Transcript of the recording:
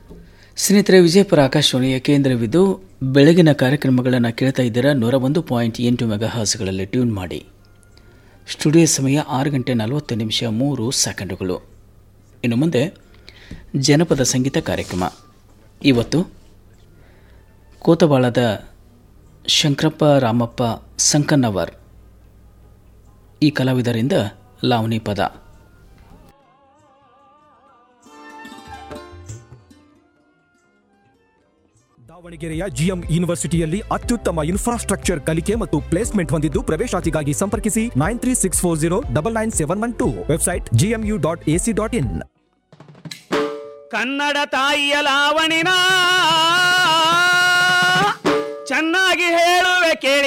ಸ್ನೇಹಿತರೆ ವಿಜಯಪುರ ಆಕಾಶವಾಣಿಯ ಕೇಂದ್ರವಿದ್ದು ಬೆಳಗಿನ ಕಾರ್ಯಕ್ರಮಗಳನ್ನು ಕೇಳ್ತಾ ಇದ್ದೀರಾ ನೂರ ಒಂದು ಪಾಯಿಂಟ್ ಎಂಟು ಮೆಗಾ ಹಾಸ್ಗಳಲ್ಲಿ ಟ್ಯೂನ್ ಮಾಡಿ ಸ್ಟುಡಿಯೋ ಸಮಯ ಆರು ಗಂಟೆ ನಲವತ್ತು ನಿಮಿಷ ಮೂರು ಸೆಕೆಂಡುಗಳು ಇನ್ನು ಮುಂದೆ ಜನಪದ ಸಂಗೀತ ಕಾರ್ಯಕ್ರಮ ಇವತ್ತು ಕೋತಬಾಳದ ಶಂಕರಪ್ಪ ರಾಮಪ್ಪ ಸಂಕನ್ನವರ್ ಈ ಕಲಾವಿದರಿಂದ ಲಾವಣಿ ಪದ ದಾವಣಗೆರೆಯ ಜಿಎಂ ಯೂನಿವರ್ಸಿಟಿಯಲ್ಲಿ ಅತ್ಯುತ್ತಮ ಇನ್ಫ್ರಾಸ್ಟ್ರಕ್ಚರ್ ಕಲಿಕೆ ಮತ್ತು ಪ್ಲೇಸ್ಮೆಂಟ್ ಹೊಂದಿದ್ದು ಪ್ರವೇಶಾತಿಗಾಗಿ ಸಂಪರ್ಕಿಸಿ nine three six four zero double nine seven one two website GMU dot AC dot in Kannada ತಾಯಿಯ ಲಾವಣಿನ ಚೆನ್ನಾಗಿ ಹೇಳುವೆ ಕೇಳಿ